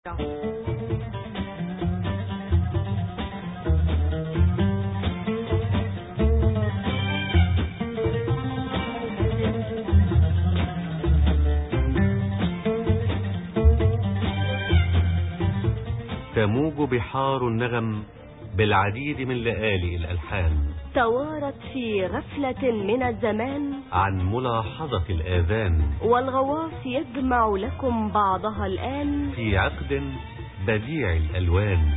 تموج بحار النغم بالعديد من لآلئ الألحان توارت في غفلة من الزمان عن ملاحظة الآذان والغواص يجمع لكم بعضها الآن في عقد بديع الألوان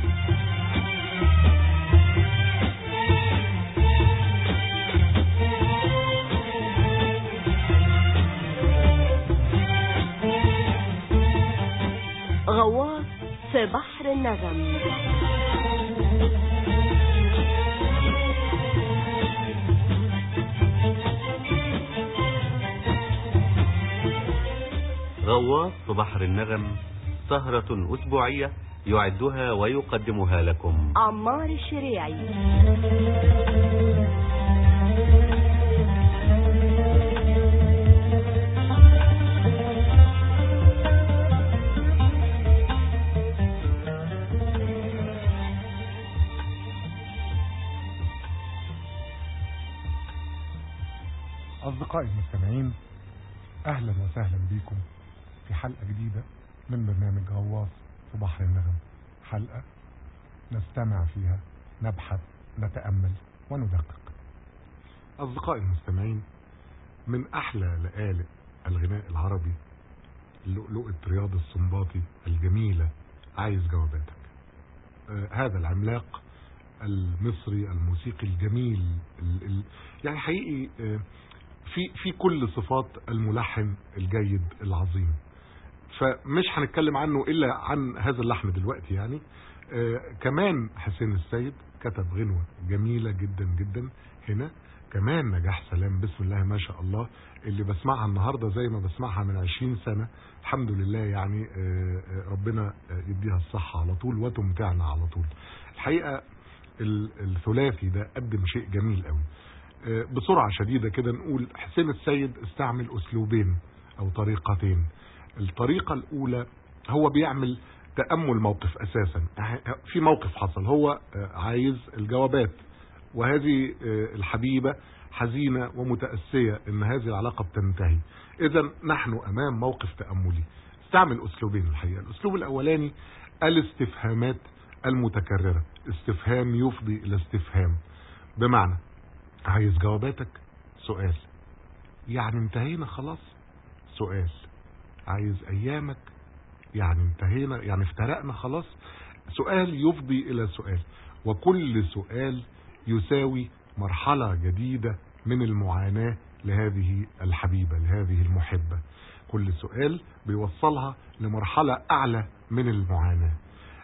غواص في بحر النغم غواص في بحر النغم سهرة أسبوعية يعدها ويقدمها لكم عمار الشريعي أصدقائي المستمعين أهلا وسهلا بكم في حلقة جديدة من برنامج غواص في بحر النغم حلقة نستمع فيها نبحث نتأمل وندقق أصدقائي المستمعين من أحلى لآلئ الغناء العربي لؤلؤة رياض السنباطي الجميلة عايز جواباتك آه هذا العملاق المصري الموسيقي الجميل ال ال يعني حقيقي آه في في كل صفات الملحن الجيد العظيم فمش هنتكلم عنه الا عن هذا اللحن دلوقتي يعني آه كمان حسين السيد كتب غنوة جميلة جدا جدا هنا كمان نجاح سلام بسم الله ما شاء الله اللي بسمعها النهاردة زي ما بسمعها من عشرين سنة الحمد لله يعني آه ربنا يديها الصحة على طول وتمتعنا على طول الحقيقة الثلاثي ده قدم شيء جميل قوي بسرعة شديدة كده نقول حسين السيد استعمل أسلوبين أو طريقتين الطريقة الأولى هو بيعمل تأمل موقف أساسا في موقف حصل هو عايز الجوابات وهذه الحبيبة حزينة ومتأسية ان هذه العلاقة بتنتهي اذا نحن امام موقف تأملي استعمل اسلوبين الحقيقة الاسلوب الاولاني الاستفهامات المتكررة استفهام يفضي الى استفهام بمعنى عايز جواباتك سؤال يعني انتهينا خلاص سؤال عايز ايامك يعني انتهينا يعني افترقنا خلاص سؤال يفضي الى سؤال وكل سؤال يساوي مرحلة جديدة من المعاناة لهذه الحبيبة لهذه المحبة كل سؤال بيوصلها لمرحلة اعلى من المعاناة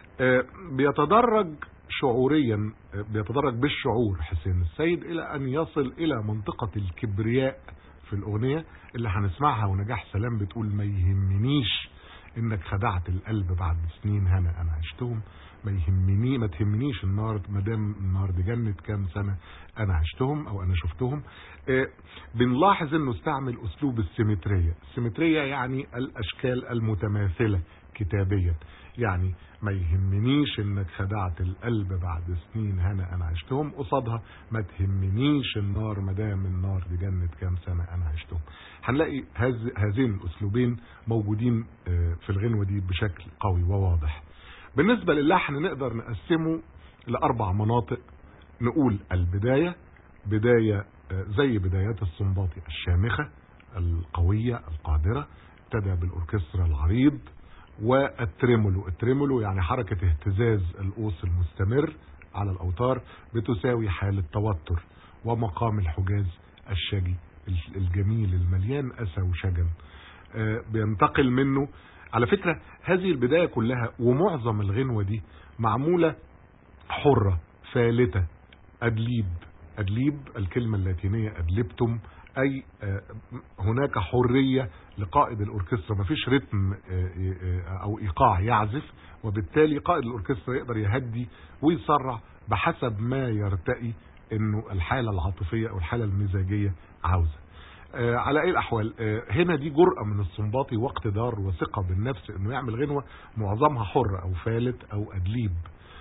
بيتدرج شعوريا بيتدرج بالشعور حسين السيد الى ان يصل الى منطقة الكبرياء في الاغنية اللي هنسمعها ونجاح سلام بتقول ما يهمنيش انك خدعت القلب بعد سنين هنا انا عشتهم ما يهمني ما تهمنيش النار ما دام النار دي جنت كام سنة انا عشتهم او انا شفتهم آه بنلاحظ انه استعمل اسلوب السيمترية السيمترية يعني الاشكال المتماثلة كتابيا يعني ما يهمنيش انك خدعت القلب بعد سنين هنا انا عشتهم قصادها ما تهمنيش النار مدام النار دي جنت كام سنة انا عشتهم هنلاقي هذين الاسلوبين موجودين في الغنوة دي بشكل قوي وواضح بالنسبة للحن نقدر نقسمه لاربع مناطق نقول البداية بداية زي بدايات السنباطي الشامخة القوية القادرة ابتدى بالاوركسترا العريض والتريمولو التريمولو يعني حركة اهتزاز القوس المستمر على الاوتار بتساوي حالة توتر ومقام الحجاز الشجي الجميل المليان اسى وشجن بينتقل منه على فكرة هذه البداية كلها ومعظم الغنوة دي معمولة حرة فالتة أدليب أدليب الكلمة اللاتينية أدلبتم أي هناك حرية لقائد الأوركسترا مفيش رتم أو إيقاع يعزف وبالتالي قائد الأوركسترا يقدر يهدي ويسرع بحسب ما يرتقي انه الحالة العاطفية او الحالة المزاجية عاوزة آه، على اي الاحوال آه، هنا دي جرأة من السنباطي واقتدار وثقة بالنفس انه يعمل غنوة معظمها حر او فالت او ادليب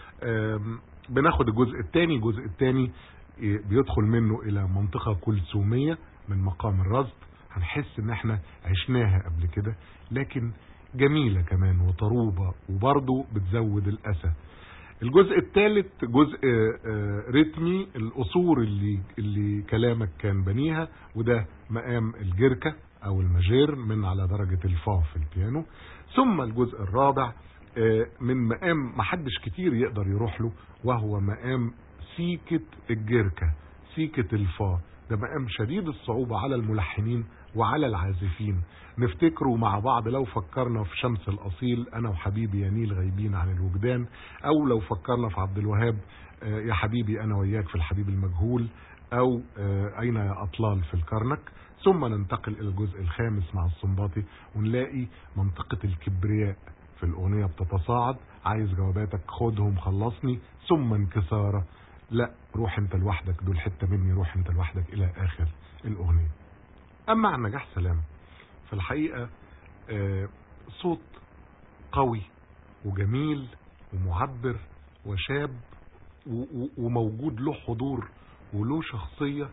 آم، بناخد الجزء الثاني الجزء الثاني بيدخل منه الى منطقة كلثومية من مقام الرصد هنحس ان احنا عشناها قبل كده لكن جميلة كمان وطروبة وبرضه بتزود الاسى الجزء الثالث جزء آه، رتمي الأصول اللي اللي كلامك كان بنيها وده مقام الجركة أو المجير من على درجة الفا في البيانو ثم الجزء الرابع آه، من مقام محدش كتير يقدر يروح له وهو مقام سيكة الجركة سيكة الفا ده مقام شديد الصعوبة على الملحنين وعلى العازفين نفتكروا مع بعض لو فكرنا في شمس الأصيل أنا وحبيبي ينيل غايبين عن الوجدان أو لو فكرنا في عبد الوهاب آه، يا حبيبي أنا وياك في الحبيب المجهول أو آه، أين يا أطلال في الكرنك ثم ننتقل إلى الجزء الخامس مع الصنباطي ونلاقي منطقة الكبرياء في الأغنية بتتصاعد عايز جواباتك خدهم خلصني ثم انكسارة لا روح انت لوحدك دول حتة مني روح انت لوحدك إلى آخر الأغنية أما عن نجاح سلام في الحقيقة آه، صوت قوي وجميل ومعبر وشاب و- و- وموجود له حضور وله شخصية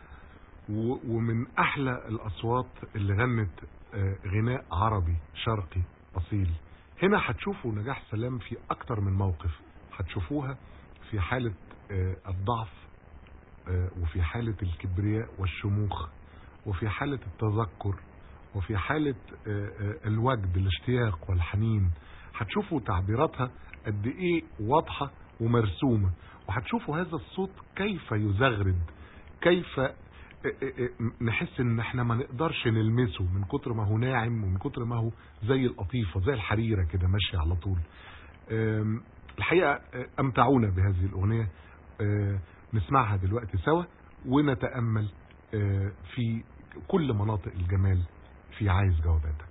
و- ومن أحلى الأصوات اللي غنت آه، غناء عربي شرقي أصيل هنا هتشوفوا نجاح سلام في أكتر من موقف هتشوفوها في حالة آه، الضعف آه، وفي حالة الكبرياء والشموخ وفي حالة التذكر وفي حالة آه، آه، الوجد الاشتياق والحنين هتشوفوا تعبيراتها قد ايه واضحة ومرسومة وهتشوفوا هذا الصوت كيف يزغرد كيف آه، آه، آه، نحس ان احنا ما نقدرش نلمسه من كتر ما هو ناعم ومن كتر ما هو زي القطيفة زي الحريرة كده ماشية على طول آم، الحقيقة آه، امتعونا بهذه الاغنية آه، نسمعها دلوقتي سوا ونتأمل آه، في كل مناطق الجمال في عايز جواباتك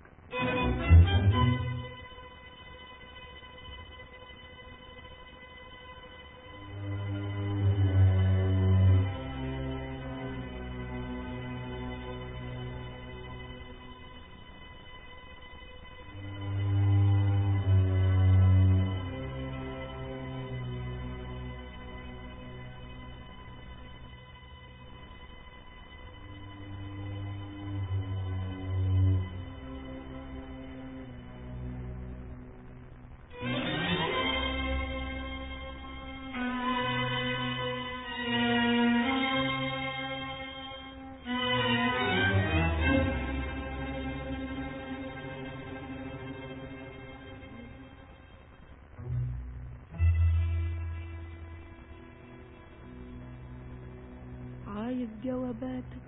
عايز جواباتك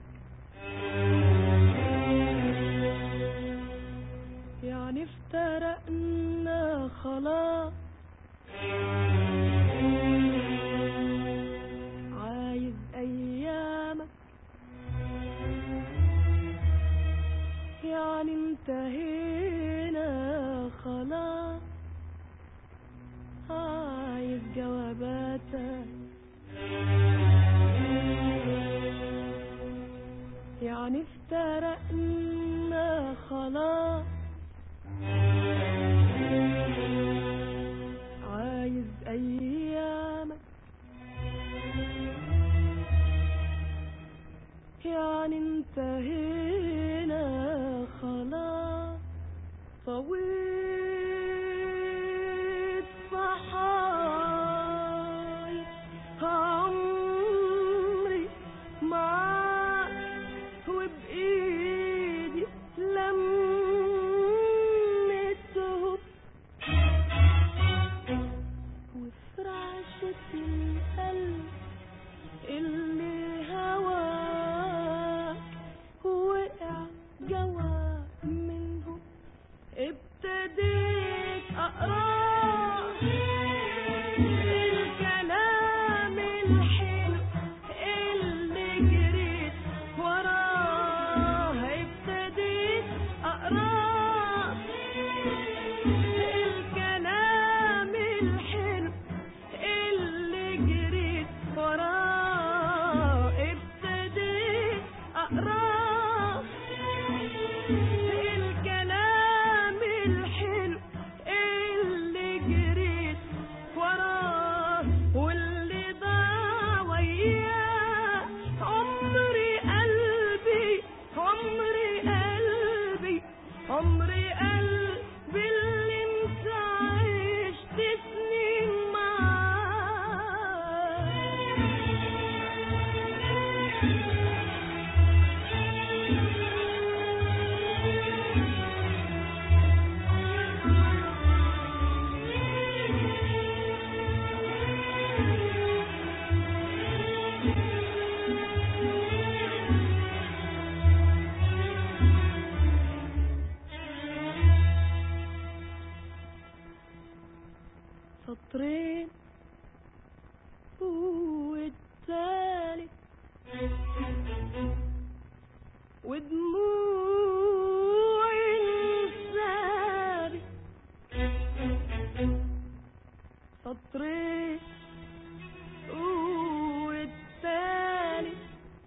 يعني افترقنا خلاص عايز ايامك يعني انتهينا خلاص عايز جواباتك يعني افترقنا خلاص عايز ايامك يعني انتهينا خلاص طويت صحاي عمري معاك وبإيدي لميتهم وفي رعشة القلب اللي هواك وقع جوا منهم ابتديت اقرا الكلام الحلو اللي جريت وراه ابتديت اقرا الكلام الحلو اللي جريت وراه ابتديت اقرا سطرين والتالت ودموع الثابت سطرين والتالت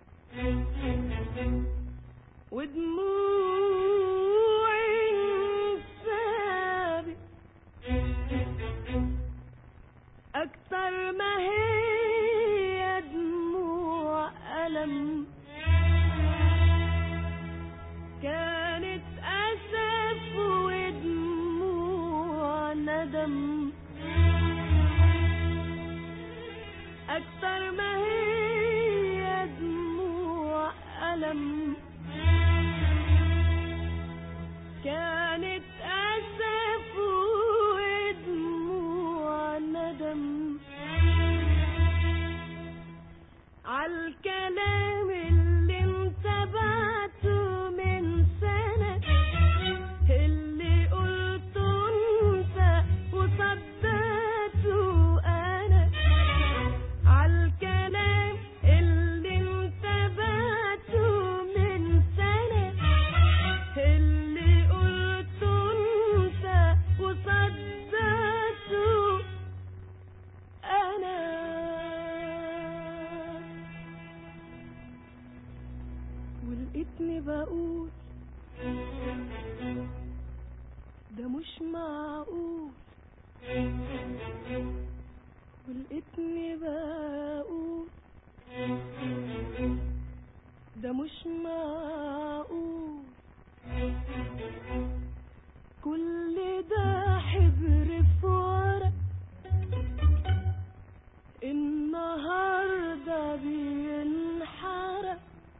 ودموع الثابت أكتر ما هي دموع ألم كانت أسف ودموع ندم أكتر ما هي دموع ألم كانت أسف ودموع ندم عالكلام اللي انت بعته من سنة اللي قلته انت وصدقته انا عالكلام اللي انت بعته من سنة اللي قلته انت وصدقته انا ولقيتني بقول ده مش معقول ولقيتني بقول ده مش معقول كل ده حبر في ورق النهارده بينحرق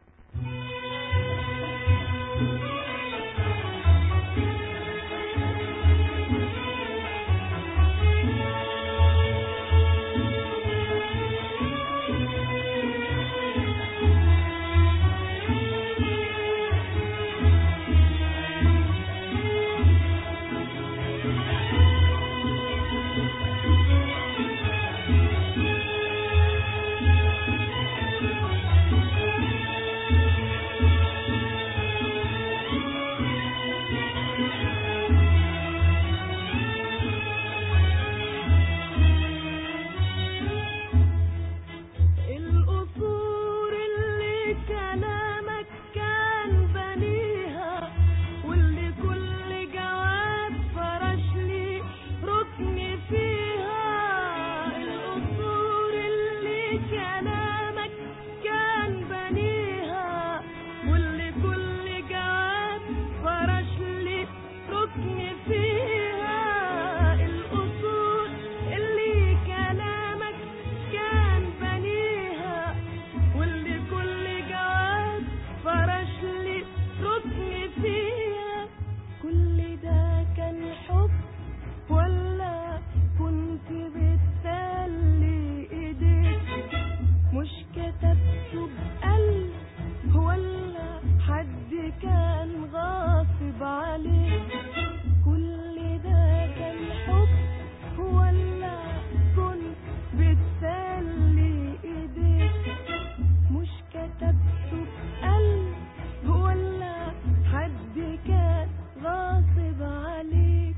القصور اللي كلامك كان بنيها واللي كل جواب فرش لي ركن فيها القصور اللي كلامك كان بنيها واللي كل جواب فرش لي ركن فيها القصور اللي كلامك كان بنيها واللي كل جواب فرش لي ركن فيها كل ده كان حب ولا كنت بتسلي ايديك مش كتبته بقلب ولا حد كان غاصب عليك كل ده كان حب ولا كنت بتسلي ايديك مش كتبته بقلب ولا حد كان غاصب عليك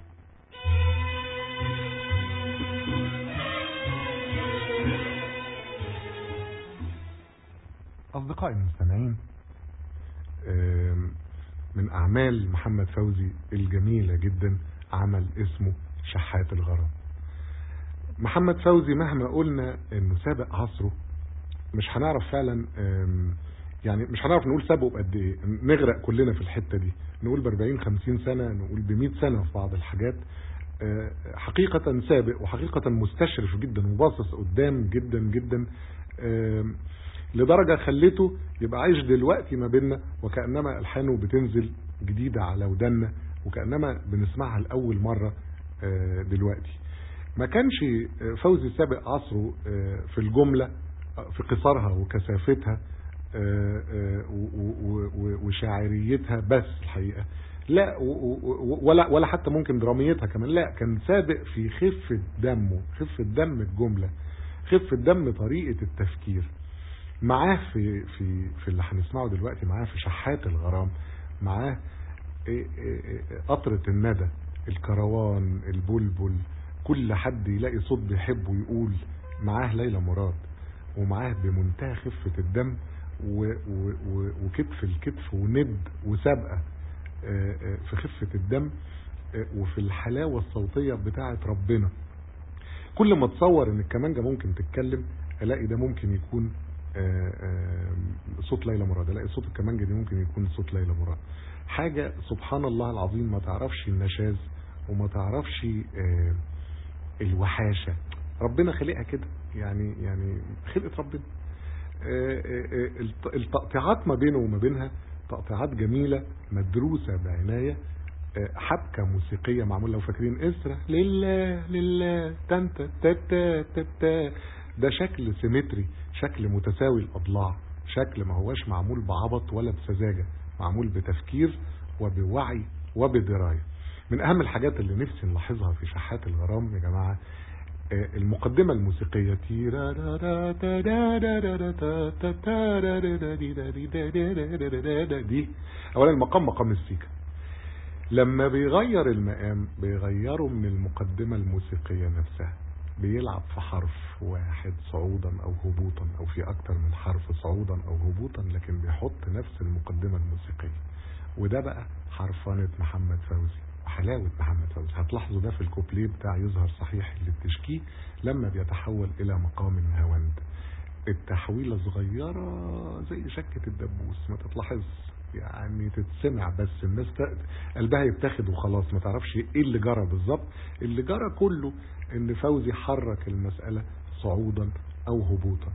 أصدقائي المستمعين آم، من أعمال محمد فوزي الجميلة جدا عمل اسمه شحات الغرام محمد فوزي مهما قلنا انه سابق عصره مش هنعرف فعلا آم، يعني مش هنعرف نقول سابقه بقد ايه نغرق كلنا في الحتة دي نقول ب 40 50 سنة نقول ب 100 سنة في بعض الحاجات آه، حقيقة سابق وحقيقة مستشرف جدا وباصص قدام جدا جدا آم، لدرجة خلته يبقى عايش دلوقتي ما بيننا وكأنما ألحانه بتنزل جديدة على ودنا وكأنما بنسمعها لأول مرة آه، دلوقتي ما كانش آه، فوزي سابق عصره آه، في الجملة آه، في قصارها وكثافتها آه، آه، و- و- و- وشاعريتها بس الحقيقة لا و- و- و- ولا ولا حتى ممكن دراميتها كمان لا كان سابق في خفة دمه خفة دم الجملة خفة دم طريقة التفكير معاه في في في اللي هنسمعه دلوقتي معاه في شحات الغرام معاه إيه إيه إيه قطرة الندى الكروان البلبل كل حد يلاقي صوت بيحبه يقول معاه ليلى مراد ومعاه بمنتهى خفة الدم و و و وكتف الكتف وند وسابقة آه، آه، في خفة الدم آه، وفي الحلاوة الصوتية بتاعة ربنا كل ما تصور ان الكمانجة ممكن تتكلم الاقي ده ممكن يكون آه، آه، صوت ليلى مراد الاقي صوت الكمانجة دي ممكن يكون صوت ليلى مراد حاجة سبحان الله العظيم ما تعرفش النشاز وما تعرفش آه، الوحاشة ربنا خلقها كده يعني يعني خلقة ربنا آه، آه، آه، الت- التقطيعات ما بينه وما بينها تقطيعات جميلة مدروسة بعناية آه، حبكة موسيقية معمولة لو فاكرين اسرة لله لله تنتا تتا تتا ده شكل سيمتري شكل متساوي الأضلاع شكل ما هواش معمول بعبط ولا بسذاجة معمول بتفكير وبوعي وبدراية من أهم الحاجات اللي نفسي نلاحظها في شحات الغرام يا جماعة آه، المقدمة الموسيقية تيرارارا تدارارارا تا تا تارارارا دي دا دي دا دا دا دا دا دا دي أولا المقام مقام السيكا لما بيغير المقام بيغيره من المقدمة الموسيقية نفسها بيلعب في حرف واحد صعودا أو هبوطا أو في أكتر من حرف صعودا أو هبوطا لكن بيحط نفس المقدمة الموسيقية وده بقى حرفنة محمد فوزي وحلاوة محمد فوزي هتلاحظوا ده في الكوبليه بتاع يظهر صحيح اللي بتشكيه لما بيتحول إلى مقام الهوند التحويلة صغيرة زي شكة الدبوس ما تتلاحظ يعني تتسمع بس الناس ت- قلبها يتاخد وخلاص ما تعرفش ايه اللي جرى بالظبط اللي جرى كله ان فوزي حرك المسألة صعودا او هبوطا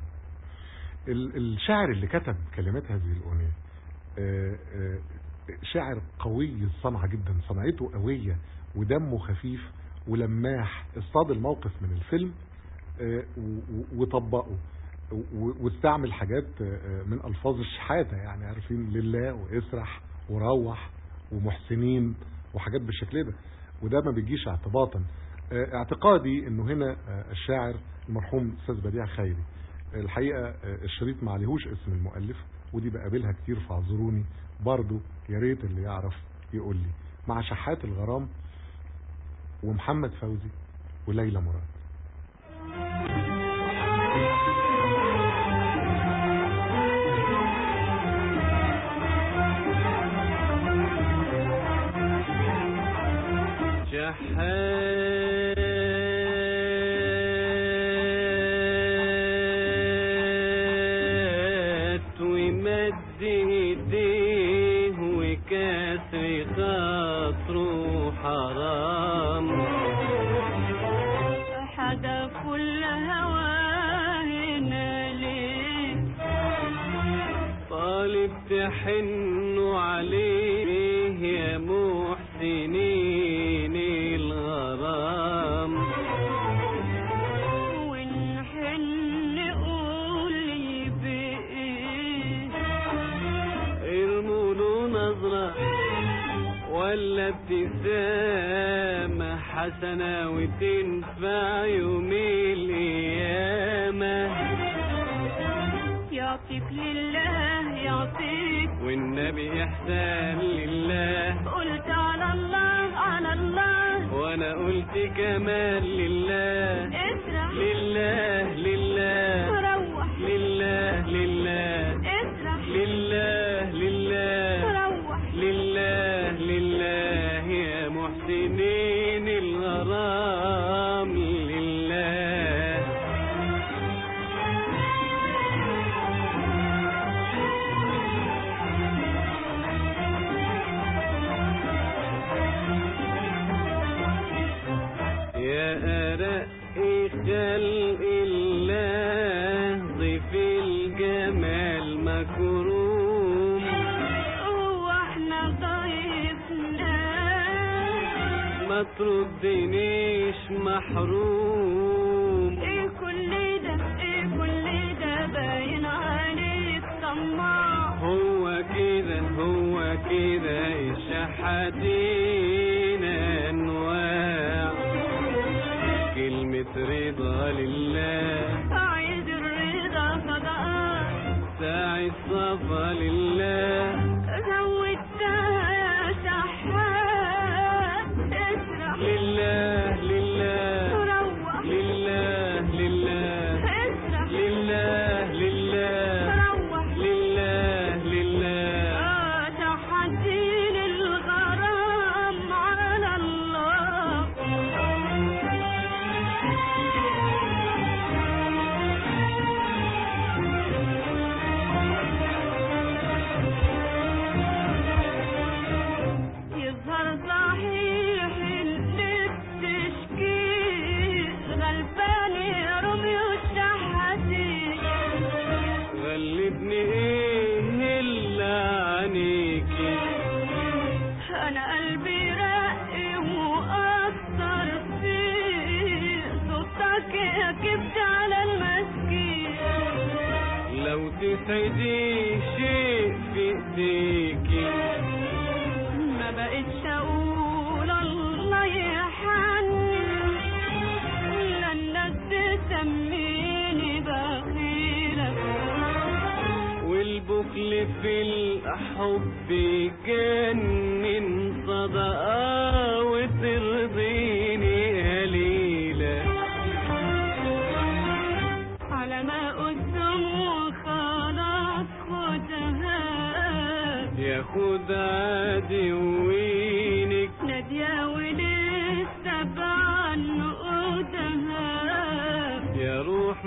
ال- الشاعر اللي كتب كلمات هذه الأغنية آه، آه، شاعر قوي الصنعة جدا صنعته قوية ودمه خفيف ولماح اصطاد الموقف من الفيلم آه، و- و- وطبقه و- واستعمل حاجات آه، من ألفاظ الشحاتة يعني عارفين لله واسرح وروح ومحسنين وحاجات بالشكل ده وده ما بيجيش اعتباطا آه، اعتقادي انه هنا آه، الشاعر المرحوم استاذ بديع خيري الحقيقة آه، الشريط ما عليهوش اسم المؤلف ودي بقابلها كتير فاعذروني برضو يا ريت اللي يعرف يقول لي مع شحات الغرام ومحمد فوزي وليلى مراد شحات ومد ايديه وكسر خاطره حرام حدا كل هواهنا ليه طالب تحنوا عليه يا محسنين الغرام ونحن قولي بإيه ارموا له نظرة ولا ابتسامة حسنة وتنفع يوم القيامة يعطيك لله يعطيك والنبي إحسان لله قلت على الله على الله وأنا قلت كمان لله اسرح لله لله روح لله لله اسرح لله لله روح لله لله يا محسنين الغرام لله يا أرق خلق الله ضيف الجمال مكروم هو احنا ضيفنا ما تردنيش محروم ايه كل ده ايه كل ده باين عليك طماع هو كده هو كده الشحات كلمة رضا لله عيد الرضا صدقات ساعة صفا لله زودتها يا شحات اسرح لله لله روح لله لله اسرح لله لله روح لله لله آه تحدين الغرام على الله يظهر صحيح اللي بتشكيه غلبان يا روميو الشحاتين غلبني ايه الا عنيكي انا قلبي رقي ومؤثر فيه صوتك يا كبت على المسكين لو تسعدي شيء في ايديكي ما بقتش اقول الله يرحمني لا الناس تسميني بخيلة والبخل في الحب يجنن صدقة وترضيني قليلة على ما قدام وخلاص خدها ياخد عادي وينك نادية ولسه بعنقودها يا روح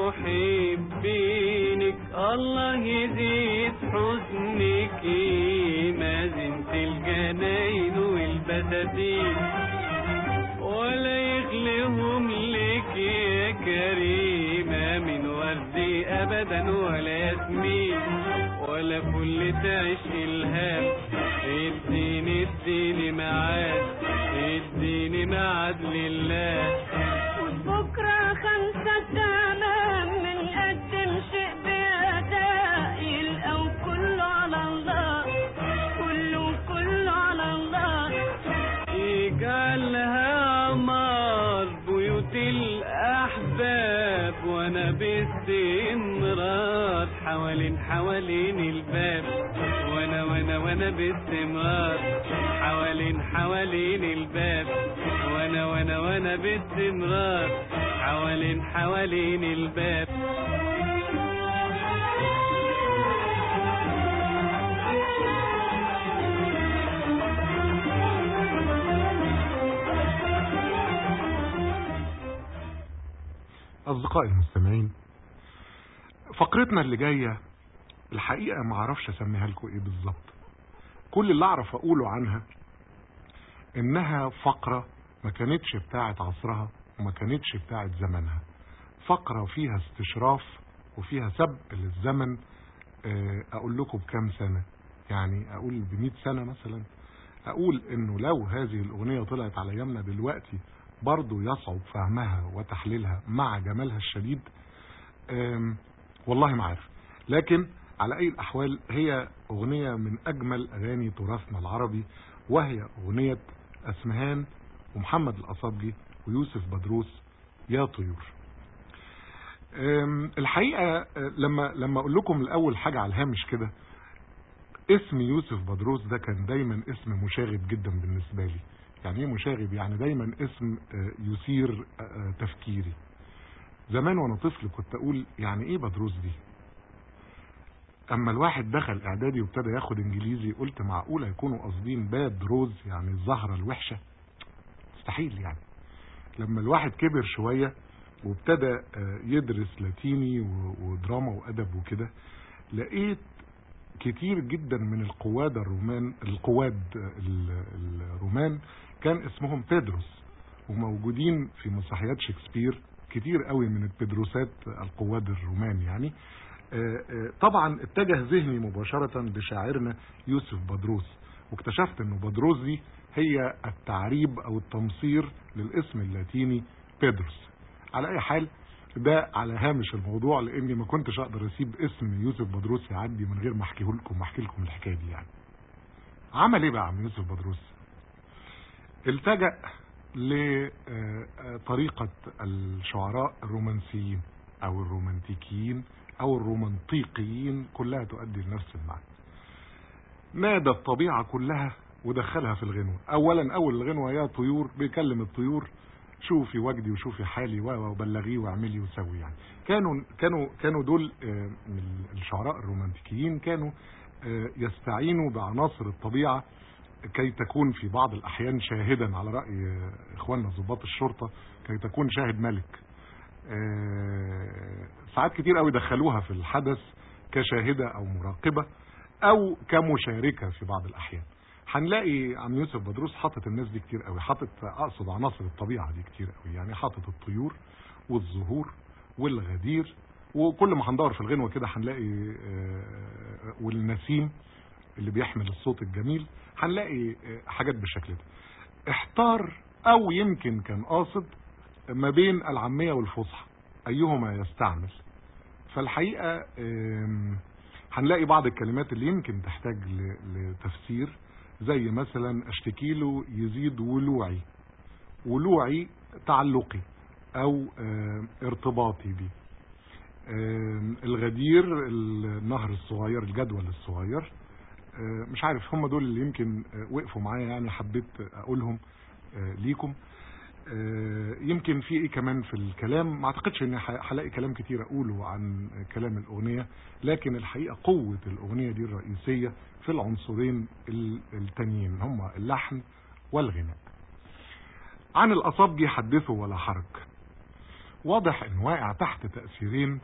محبينك الله يزيد حزنك ما زنت الجناين والبساتين ولا يخلهم لك يا كريمة من وردي أبدا ولا ياسمين ولا فل تعيش الهام اديني اديني معاد اديني معاد لله بكرة خمسة تمام من قدم شيء بأداء يلقوا كله على الله كله كله على الله يجعلها عمار بيوت الأحباب وأنا باستمرار حوالين حوالين الباب وأنا وأنا وأنا باستمرار حوالين حوالين الباب وأنا وأنا وأنا باستمرار حوالين حوالين الباب أصدقائي المستمعين فقرتنا اللي جاية الحقيقة ما اعرفش اسميها لكم ايه بالظبط كل اللي اعرف اقوله عنها انها فقرة ما كانتش بتاعت عصرها وما كانتش بتاعت زمنها فقرة فيها استشراف وفيها سب للزمن آه، اقول لكم بكام سنة يعني اقول بمئة سنة مثلا اقول انه لو هذه الاغنية طلعت على ايامنا دلوقتي برضو يصعب فهمها وتحليلها مع جمالها الشديد آم، والله ما عارف لكن على اي الاحوال هي اغنية من اجمل اغاني تراثنا العربي وهي اغنية اسمهان ومحمد الاصابجي ويوسف بدروس يا طيور أم، الحقيقة أه، لما لما اقول لكم الاول حاجة على الهامش كده اسم يوسف بدروس ده كان دايما اسم مشاغب جدا بالنسبة لي يعني ايه مشاغب يعني دايما اسم أه، يثير أه، أه، تفكيري زمان وانا طفل كنت اقول يعني ايه بدروس دي اما الواحد دخل اعدادي وابتدى ياخد انجليزي قلت معقولة يكونوا قاصدين باد روز يعني الزهرة الوحشة مستحيل يعني لما الواحد كبر شوية وابتدى آه، يدرس لاتيني و- ودراما وادب وكده لقيت كتير جدا من القواد الرومان القواد آه، ال- الرومان كان اسمهم بيدروس وموجودين في مسرحيات شكسبير كتير قوي من البيدروسات آه، القواد الرومان يعني آه، آه، طبعا اتجه ذهني مباشرة لشاعرنا يوسف بدروس واكتشفت انه بدروس دي هي التعريب او التمصير للاسم اللاتيني بيدروس على اي حال ده على هامش الموضوع لاني ما كنتش اقدر اسيب اسم يوسف بدروس يعدي من غير ما احكيه لكم واحكي لكم الحكايه دي يعني عمل ايه بقى عم يوسف بدروس التجأ لطريقة الشعراء الرومانسيين او الرومانتيكيين او الرومانطيقيين كلها تؤدي لنفس المعنى نادى الطبيعة كلها ودخلها في الغنوة اولا اول الغنوة يا طيور بيكلم الطيور شوفي وجدي وشوفي حالي وبلغيه واعملي وسوي يعني كانوا كانوا كانوا دول آه، من الشعراء الرومانتيكيين كانوا آه، يستعينوا بعناصر الطبيعة كي تكون في بعض الأحيان شاهدا على رأي آه، إخواننا ضباط الشرطة كي تكون شاهد ملك ساعات كتير قوي دخلوها في الحدث كشاهدة أو مراقبة أو كمشاركة في بعض الأحيان هنلاقي عم يوسف بدروس حاطط الناس دي كتير قوي حاطط اقصد عناصر الطبيعه دي كتير قوي يعني حاطط الطيور والزهور والغدير وكل ما هندور في الغنوه كده هنلاقي آه، والنسيم اللي بيحمل الصوت الجميل هنلاقي آه، حاجات بالشكل ده احتار او يمكن كان قاصد ما بين العاميه والفصحى ايهما يستعمل فالحقيقه هنلاقي بعض الكلمات اللي يمكن تحتاج لتفسير زي مثلا اشتكي له يزيد ولوعي ولوعي تعلقي او ارتباطي بيه الغدير النهر الصغير الجدول الصغير مش عارف هم دول اللي يمكن وقفوا معايا يعني حبيت اقولهم ليكم يمكن في ايه كمان في الكلام ما اعتقدش ان هلاقي كلام كتير اقوله عن كلام الاغنية لكن الحقيقة قوة الاغنية دي الرئيسية في العنصرين التانيين هم اللحن والغناء عن الاصابجي حدثوا ولا حرج واضح ان واقع تحت تأثيرين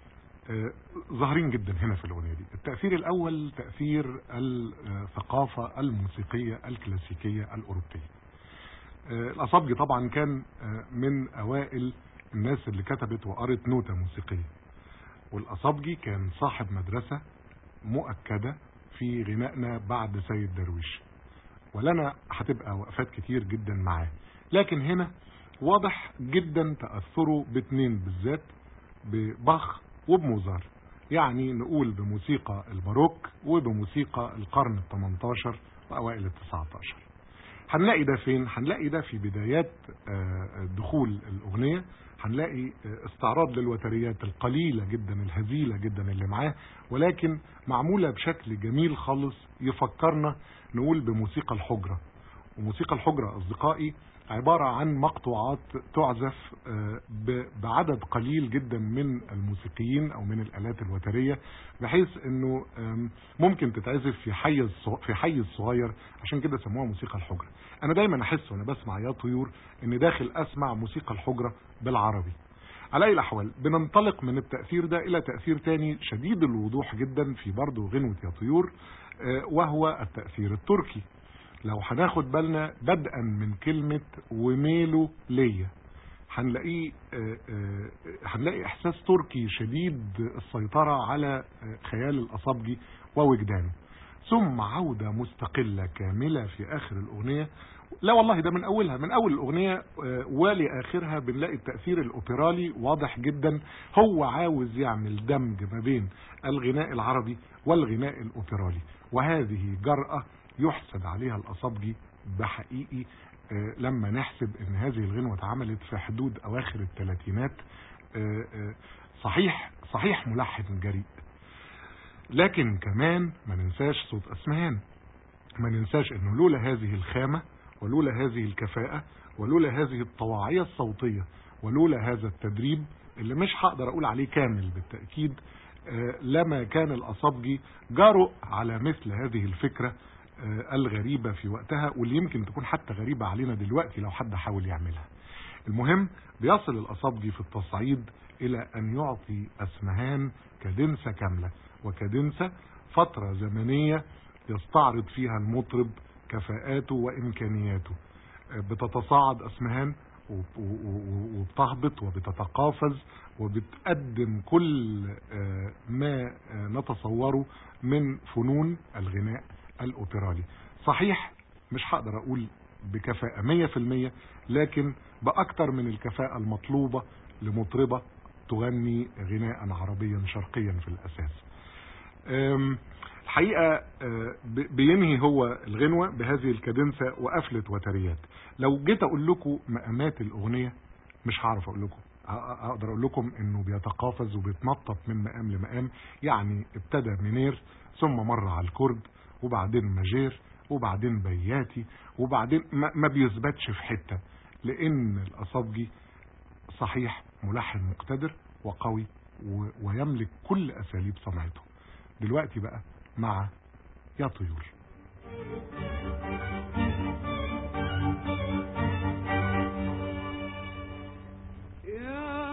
ظاهرين جدا هنا في الاغنية دي التأثير الاول تأثير الثقافة الموسيقية الكلاسيكية الاوروبية الاصابجي طبعا كان من اوائل الناس اللي كتبت وقرت نوتة موسيقية والاصابجي كان صاحب مدرسة مؤكدة في غنائنا بعد سيد درويش ولنا هتبقى وقفات كتير جدا معاه لكن هنا واضح جدا تأثره باتنين بالذات بباخ وبموزار يعني نقول بموسيقى الباروك وبموسيقى القرن ال 18 وأوائل ال 19 هنلاقي ده فين هنلاقي ده في بدايات دخول الأغنية هنلاقي استعراض للوتريات القليلة جدا الهزيلة جدا اللي معاه ولكن معمولة بشكل جميل خالص يفكرنا نقول بموسيقى الحجرة وموسيقى الحجرة أصدقائي عبارة عن مقطوعات تعزف بعدد قليل جدا من الموسيقيين او من الالات الوترية بحيث انه ممكن تتعزف في حيز في حيز صغير عشان كده سموها موسيقى الحجرة انا دايما احس وانا بسمع يا طيور ان داخل اسمع موسيقى الحجرة بالعربي على اي الاحوال بننطلق من التأثير ده الى تأثير تاني شديد الوضوح جدا في برضه غنوة يا طيور وهو التأثير التركي لو هناخد بالنا بدءا من كلمة وميله ليا هنلاقيه هنلاقي احساس تركي شديد السيطرة على خيال الاصابجي ووجدانه ثم عودة مستقلة كاملة في اخر الاغنية لا والله ده من اولها من اول الاغنية ولاخرها بنلاقي التأثير الاوبرالي واضح جدا هو عاوز يعمل دمج ما بين الغناء العربي والغناء الاوبرالي وهذه جرأة يحسد عليها الأصابجي بحقيقي لما نحسب ان هذه الغنوة اتعملت في حدود اواخر الثلاثينات صحيح صحيح ملحن جريء لكن كمان ما ننساش صوت اسمهان ما ننساش انه لولا هذه الخامة ولولا هذه الكفاءة ولولا هذه الطواعية الصوتية ولولا هذا التدريب اللي مش هقدر اقول عليه كامل بالتأكيد لما كان الاصابجي جرؤ على مثل هذه الفكرة الغريبة في وقتها واللي يمكن تكون حتى غريبة علينا دلوقتي لو حد حاول يعملها المهم بيصل الأصابجي في التصعيد إلى أن يعطي أسمهان كدنسة كاملة وكدنسة فترة زمنية يستعرض فيها المطرب كفاءاته وإمكانياته بتتصاعد أسمهان وبتهبط وبتتقافز وبتقدم كل ما نتصوره من فنون الغناء الاوبرالي صحيح مش هقدر اقول بكفاءة مية في المية لكن باكتر من الكفاءة المطلوبة لمطربة تغني غناء عربيا شرقيا في الاساس الحقيقة بينهي هو الغنوة بهذه الكادنسة وقفلة وتريات لو جيت اقول لكم مقامات الاغنيه مش هعرف اقول لكم أ- أ- اقدر اقول لكم انه بيتقافز وبيتنطط من مقام لمقام يعني ابتدى منير ثم مر على الكرد وبعدين ماجير وبعدين بياتي وبعدين ما ما بيثبتش في حته لان الاصابجي صحيح ملحن مقتدر وقوي و- ويملك كل اساليب صنعته دلوقتي بقى مع يا طيور يا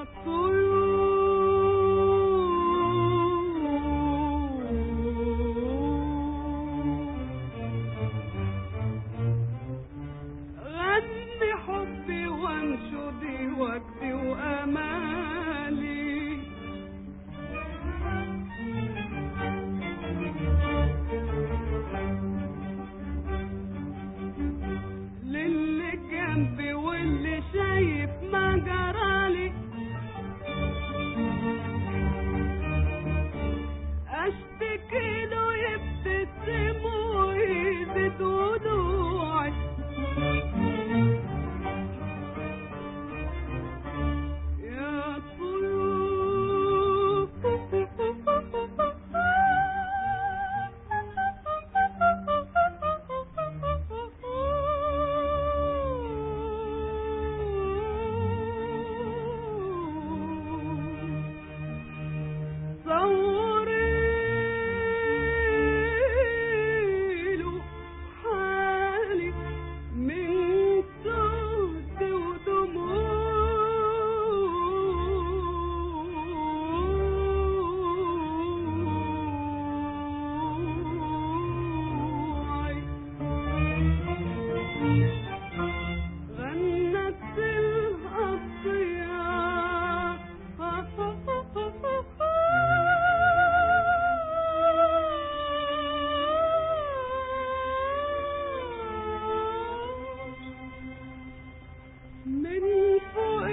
غني حبي وانشدي وجدي وامالي للي جنبي واللي شايف ما جرالي اشتكي له يبتسم ويزيد ودوعي يا طيور صوري له حالي من سهد ودموعي غنت الأطيار من فوق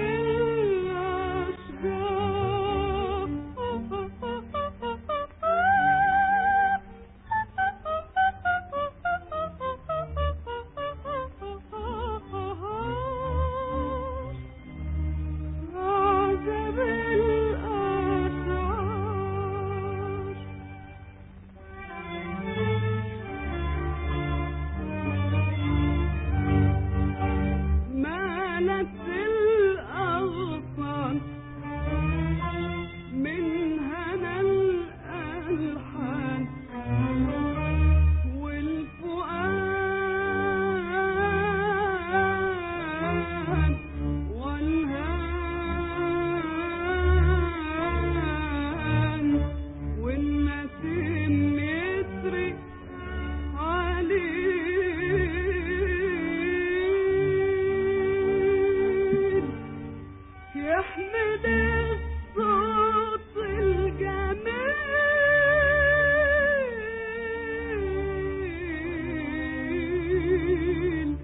الأشجار عجب الأشعار مالت الأغصان من هنا الألحان والفؤاد والهان والنسيم يسري عليل يحمل الصوت الجميل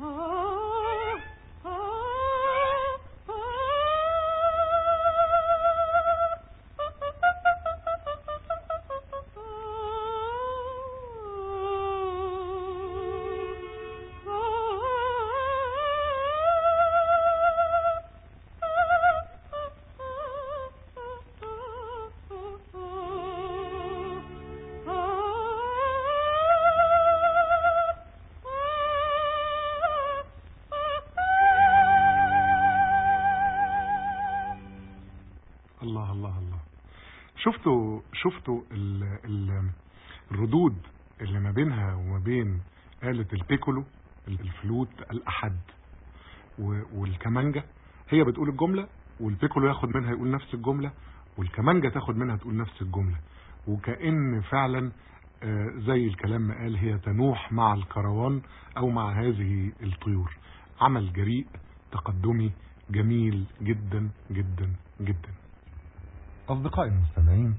الله الله الله شفتوا شفتوا ال ال الردود اللي ما بينها وما بين آلة البيكولو الفلوت الأحد و- والكمانجا هي بتقول الجملة والبيكولو ياخد منها يقول نفس الجملة والكمانجا تاخد منها تقول نفس الجملة وكأن فعلا آه، زي الكلام ما قال هي تنوح مع الكروان أو مع هذه الطيور عمل جريء تقدمي جميل جدا جدا جدا أصدقائي المستمعين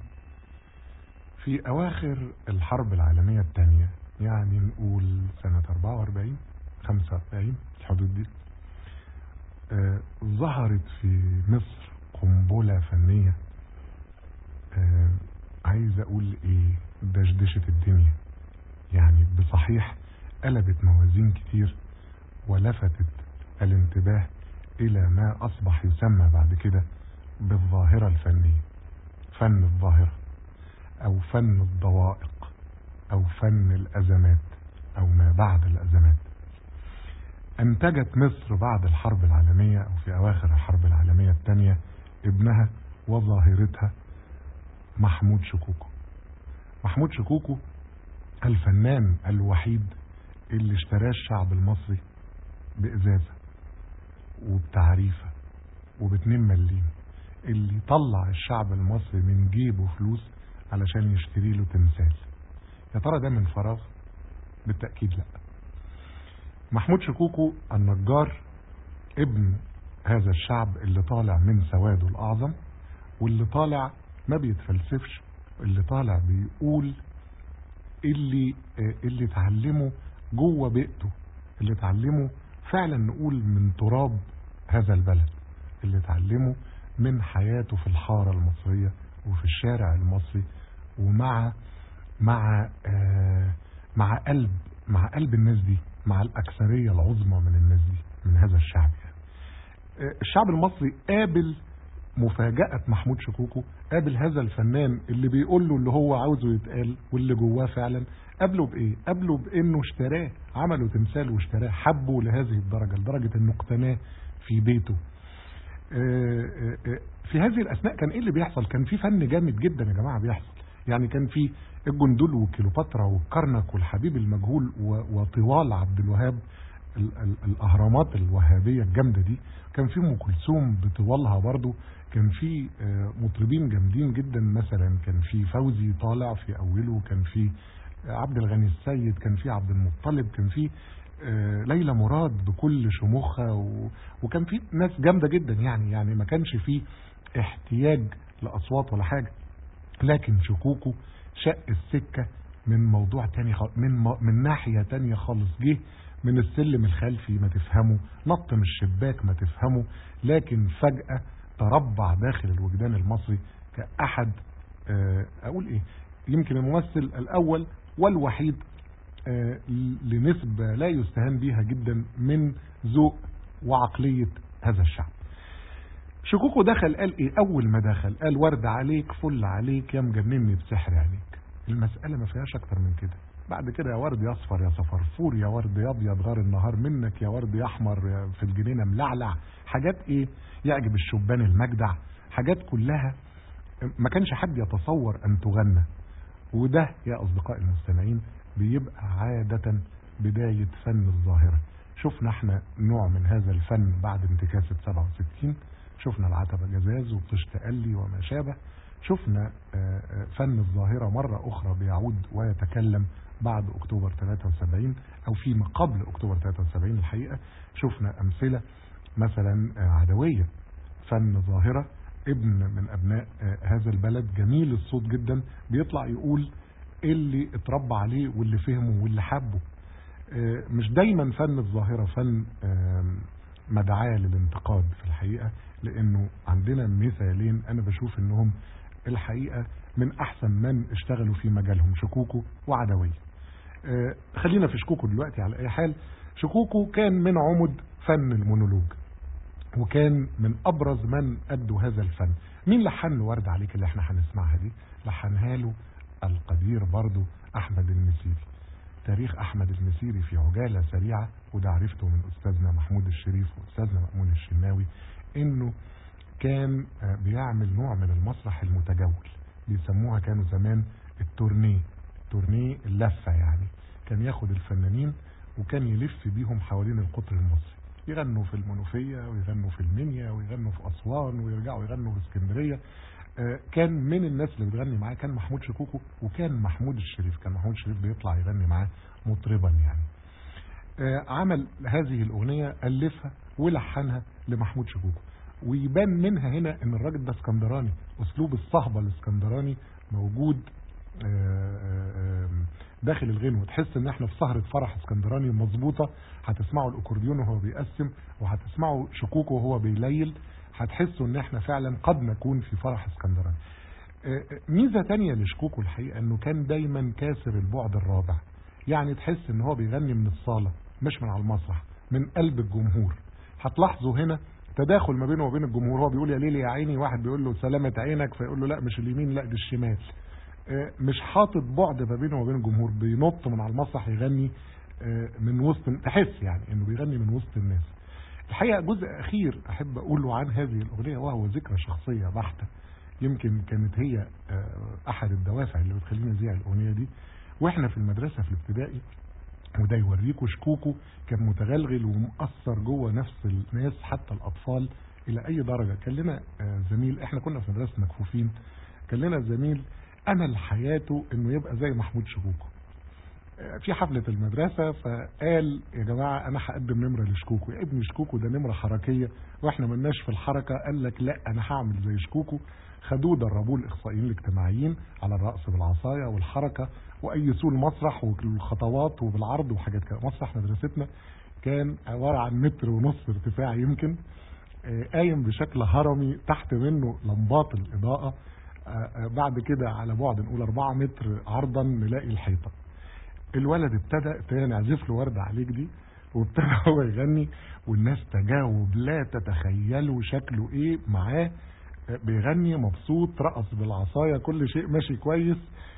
في أواخر الحرب العالمية الثانية يعني نقول سنة 44 45 الحدود دي آه ظهرت في مصر قنبلة فنية آه عايز أقول إيه دشدشة الدنيا يعني بصحيح قلبت موازين كتير ولفتت الانتباه إلى ما أصبح يسمى بعد كده بالظاهرة الفنية فن الظاهرة أو فن الضوائق أو فن الأزمات أو ما بعد الأزمات أنتجت مصر بعد الحرب العالمية أو في أواخر الحرب العالمية الثانية ابنها وظاهرتها محمود شكوكو محمود شكوكو الفنان الوحيد اللي اشتراه الشعب المصري بإزازة وبتعريفة وباتنين مليم اللي طلع الشعب المصري من جيبه فلوس علشان يشتري له تمثال يا ترى ده من فراغ بالتأكيد لا محمود شكوكو النجار ابن هذا الشعب اللي طالع من سواده الأعظم واللي طالع ما بيتفلسفش اللي طالع بيقول اللي آه، اللي اتعلمه جوه بيئته اللي اتعلمه فعلا نقول من تراب هذا البلد اللي اتعلمه من حياته في الحارة المصرية وفي الشارع المصري ومع مع آه مع قلب مع قلب الناس دي مع الأكثرية العظمى من الناس دي من هذا الشعب يعني. آه الشعب المصري قابل مفاجأة محمود شكوكو قابل هذا الفنان اللي بيقول له اللي هو عاوزه يتقال واللي جواه فعلا قابله بإيه؟ قابله بإنه اشتراه عملوا تمثال واشتراه حبه لهذه الدرجة لدرجة إنه اقتناه في بيته آه، آه، آه، في هذه الأثناء كان إيه اللي بيحصل؟ كان في فن جامد جدا يا جماعة بيحصل يعني كان في الجندول وكيلوباترا والكرنك والحبيب المجهول و- وطوال عبد الوهاب ال- ال- الأهرامات الوهابية الجامدة دي كان في أم كلثوم بطوالها برضو كان في آه، مطربين جامدين جدا مثلا كان في فوزي طالع في أوله كان في عبد الغني السيد كان في عبد المطلب كان في آه، ليلى مراد بكل شموخها و... وكان في ناس جامدة جدا يعني يعني ما كانش في احتياج لأصوات ولا حاجة لكن شكوكو شق السكة من موضوع تاني خالص من, م... من ناحية تانية خالص جه من السلم الخلفي ما تفهمه نط من الشباك ما تفهمه لكن فجأة تربع داخل الوجدان المصري كأحد آه، أقول إيه يمكن الممثل الأول والوحيد آه، لنسبة لا يستهان بها جدا من ذوق وعقلية هذا الشعب شكوكو دخل قال ايه اول ما دخل قال ورد عليك فل عليك يا مجنني بسحر عينيك المسألة ما فيهاش اكتر من كده بعد كده يا ورد يا اصفر يا صفرفور يا ورد يا ابيض غار النهار منك يا ورد يا احمر يا في الجنينة ملعلع حاجات ايه يعجب الشبان المجدع حاجات كلها ما كانش حد يتصور ان تغنى وده يا اصدقائي المستمعين بيبقى عادة بداية فن الظاهرة شفنا احنا نوع من هذا الفن بعد انتكاسة 67 شفنا العتبة جزاز وطش تألي وما شابه شفنا آه، آه، فن الظاهرة مرة أخرى بيعود ويتكلم بعد أكتوبر 73 أو فيما قبل أكتوبر 73 الحقيقة شفنا أمثلة مثلا آه، عدوية فن ظاهرة ابن من أبناء آه، هذا البلد جميل الصوت جدا بيطلع يقول اللي اتربى عليه واللي فهمه واللي حبه آه، مش دايما فن الظاهرة فن آم، مدعاة للانتقاد في الحقيقة لانه عندنا مثالين انا بشوف انهم الحقيقة من احسن من اشتغلوا في مجالهم شكوكو وعدوية آه، خلينا في شكوكو دلوقتي على اي حال شكوكو كان من عمد فن المونولوج وكان من ابرز من ادوا هذا الفن مين لحن له ورد عليك اللي احنا هنسمعها دي لحنها له القدير برضو احمد المسيري تاريخ احمد المسيري في عجالة سريعة وده عرفته من استاذنا محمود الشريف واستاذنا مأمون الشناوي انه كان آه، بيعمل نوع من المسرح المتجول بيسموها كانوا زمان التورنيه التورنيه اللفة يعني كان ياخد الفنانين وكان يلف بيهم حوالين القطر المصري يغنوا في المنوفية ويغنوا في المنيا ويغنوا في أسوان ويرجعوا يغنوا في اسكندرية آه، كان من الناس اللي بتغني معاه كان محمود شكوكو وكان محمود الشريف كان محمود الشريف بيطلع يغني معاه مطربا يعني آه، عمل هذه الأغنية ألفها ولحنها لمحمود شكوكو ويبان منها هنا ان الراجل ده اسكندراني اسلوب الصهبة الاسكندراني موجود آه، آه، داخل الغنوة تحس ان احنا في سهرة فرح اسكندراني مظبوطة هتسمعوا الاكورديون وهو بيقسم وهتسمعوا شكوكو وهو بيليل هتحسوا ان احنا فعلا قد نكون في فرح اسكندراني آه، آه، ميزة تانية لشكوكو الحقيقة انه كان دايما كاسر البعد الرابع يعني تحس ان هو بيغني من الصالة مش من على المسرح من قلب الجمهور هتلاحظوا هنا تداخل ما بينه وبين الجمهور هو بيقول يا ليلي يا عيني واحد بيقول له سلامة عينك فيقول له لا مش اليمين لا دي الشمال آه، مش حاطط بعد ما بينه وبين الجمهور بينط من على المسرح يغني آه، من وسط تحس يعني انه بيغني من وسط الناس الحقيقة جزء اخير احب اقوله عن هذه الاغنية وهو ذكرى شخصية بحتة يمكن كانت هي آه، احد الدوافع اللي بتخليني اذيع الاغنية دي واحنا في المدرسة في الابتدائي وده يوريكوا شكوكو كان متغلغل ومؤثر جوه نفس الناس حتى الاطفال الى اي درجة كان لنا آه، زميل احنا كنا في مدرسة مكفوفين كان لنا زميل امل حياته انه يبقى زي محمود شكوكو آه، في حفلة المدرسة فقال يا جماعة انا هقدم نمرة لشكوكو يا ابني شكوكو ده نمرة حركية واحنا ملناش في الحركة قال لك لا انا هعمل زي شكوكو خدوه دربوه الاخصائيين الاجتماعيين على الرقص بالعصاية والحركة وايسوه المسرح والخطوات وبالعرض وحاجات كده مسرح مدرستنا كان عبارة عن متر ونص ارتفاع يمكن آه، قايم بشكل هرمي تحت منه لمبات الإضاءة آه، آه، بعد كده على بعد نقول 4 متر عرضا نلاقي الحيطة الولد ابتدى ابتدى نعزف له ورد عليك دي وابتدى هو يغني والناس تجاوب لا تتخيلوا شكله ايه معاه آه، بيغني مبسوط رقص بالعصاية كل شيء ماشي كويس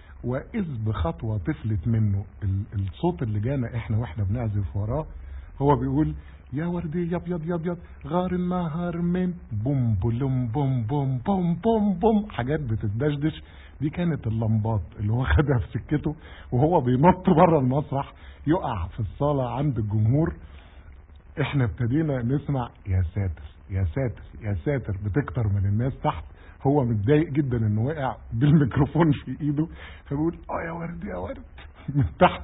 وإذ بخطوة طفلت منه ال- الصوت اللي جانا احنا واحنا بنعزف وراه هو بيقول يا وردي يا ابيض يا ابيض غار النهار من بوم بلوم بوم بوم بوم بوم بوم حاجات بتدشدش دي كانت اللمبات اللي هو خدها في سكته وهو بينط بره المسرح يقع في الصالة عند الجمهور احنا ابتدينا نسمع يا ساتر يا ساتر يا ساتر بتكتر من الناس تحت هو متضايق جدا انه وقع بالميكروفون في ايده فبيقول اه يا ورد يا ورد من تحت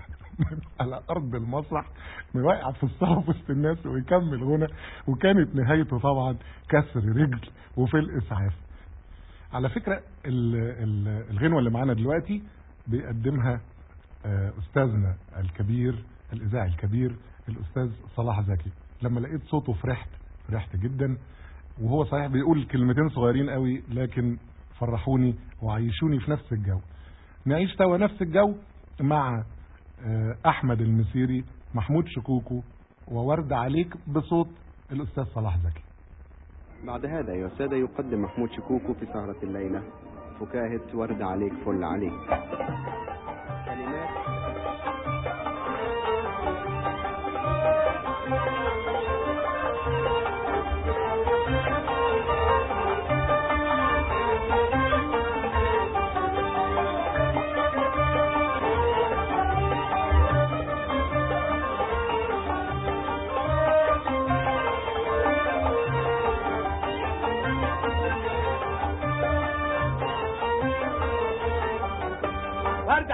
من على ارض المسرح واقع في الصاله في وسط الناس ويكمل غنى وكانت نهايته طبعا كسر رجل وفي الاسعاف على فكره ال- ال- الغنوه اللي معانا دلوقتي بيقدمها آه، استاذنا الكبير الاذاعي الكبير الاستاذ صلاح زكي لما لقيت صوته فرحت فرحت جدا وهو صحيح بيقول كلمتين صغيرين قوي لكن فرحوني وعيشوني في نفس الجو نعيش سوا نفس الجو مع آه، احمد المسيري محمود شكوكو وورد عليك بصوت الاستاذ صلاح زكي بعد هذا يا سادة يقدم محمود شكوكو في سهرة الليلة فكاهة ورد عليك فل عليك كلمات ورد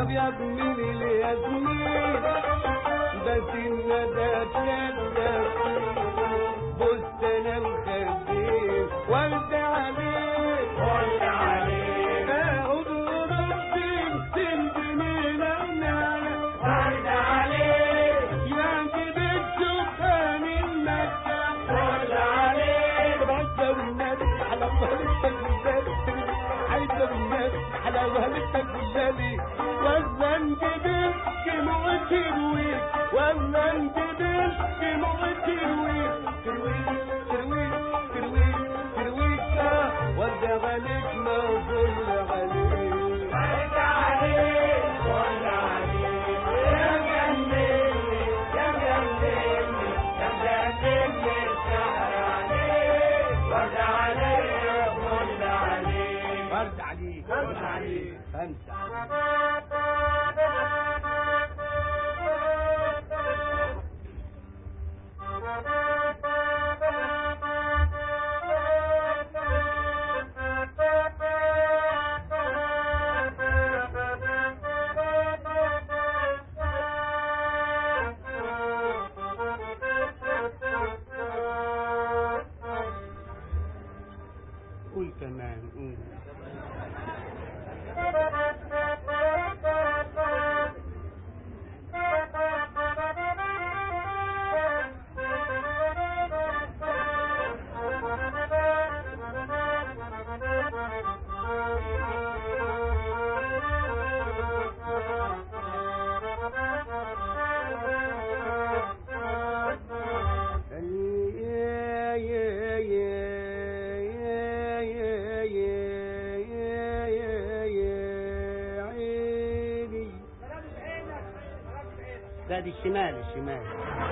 يا بيض من الياسمين بس الندى كذب بستان الخبيث ورد عليه ورد عليه اقول ربي تنبني لونانا ورد عليه يا كده الشوفان المكة ورد عليه بعزة والناس على ظهرتك والناس عايزة والناس على ظهرتك والناس ولا انت كيمو تروي ولا انت كيمو تروي تروي تروي تروي تروي وارجع عليك ما ظل عليك وارجع عليك وارجع عليك يا جنني يا جنني يا جنني الشهر عليك وارجع عليك وارجع عليك وارجع عليك وارجع عليك خمسة قول كمان قول لا دي الشمال الشمال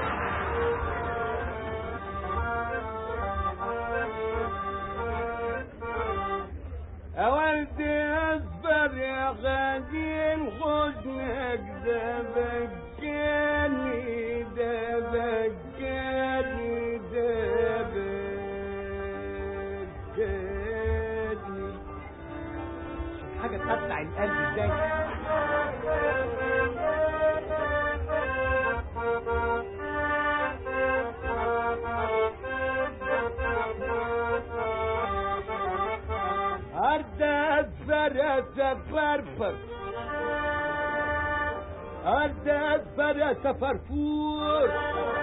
أورد أصفر يا غادين حزنك ده بكاني ده بكاني ده بكاني حاجة تقطع القلب ازاي أرد أصفر أتفرفر أرد أصفر أتفرفور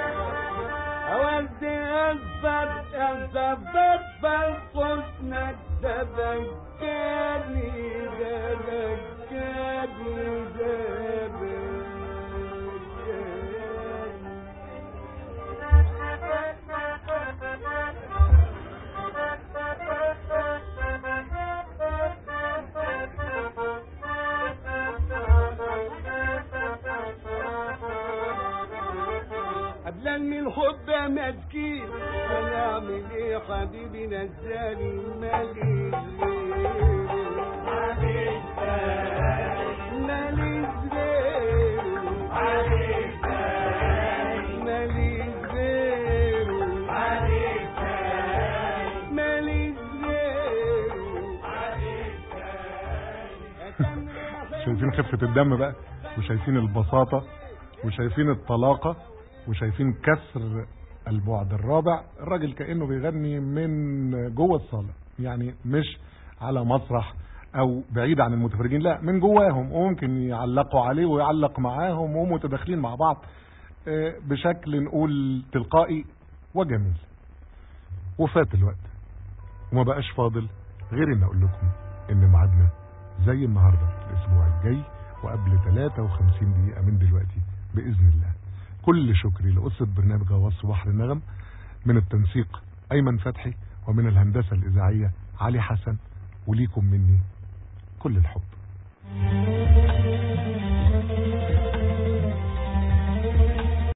أرد أصفر أتفرفر حسنك تبكاني تبكاني تبكاني قبل من حب مسكين ونعمل ايه حبيبي نزاني مالي مالي مالي مالي شايفين خفة الدم بقى وشايفين البساطة وشايفين الطلاقة وشايفين كسر البعد الرابع الراجل كأنه بيغني من جوه الصالة يعني مش على مسرح او بعيد عن المتفرجين لا من جواهم وممكن يعلقوا عليه ويعلق معاهم ومتداخلين مع بعض آه، بشكل نقول تلقائي وجميل وفات الوقت وما بقاش فاضل غير ان اقول لكم ان ميعادنا زي النهارده الاسبوع الجاي وقبل 53 دقيقه من دلوقتي باذن الله كل شكري لقصه برنامج غواص بحر النغم من التنسيق ايمن فتحي ومن الهندسه الاذاعيه علي حسن وليكم مني كل الحب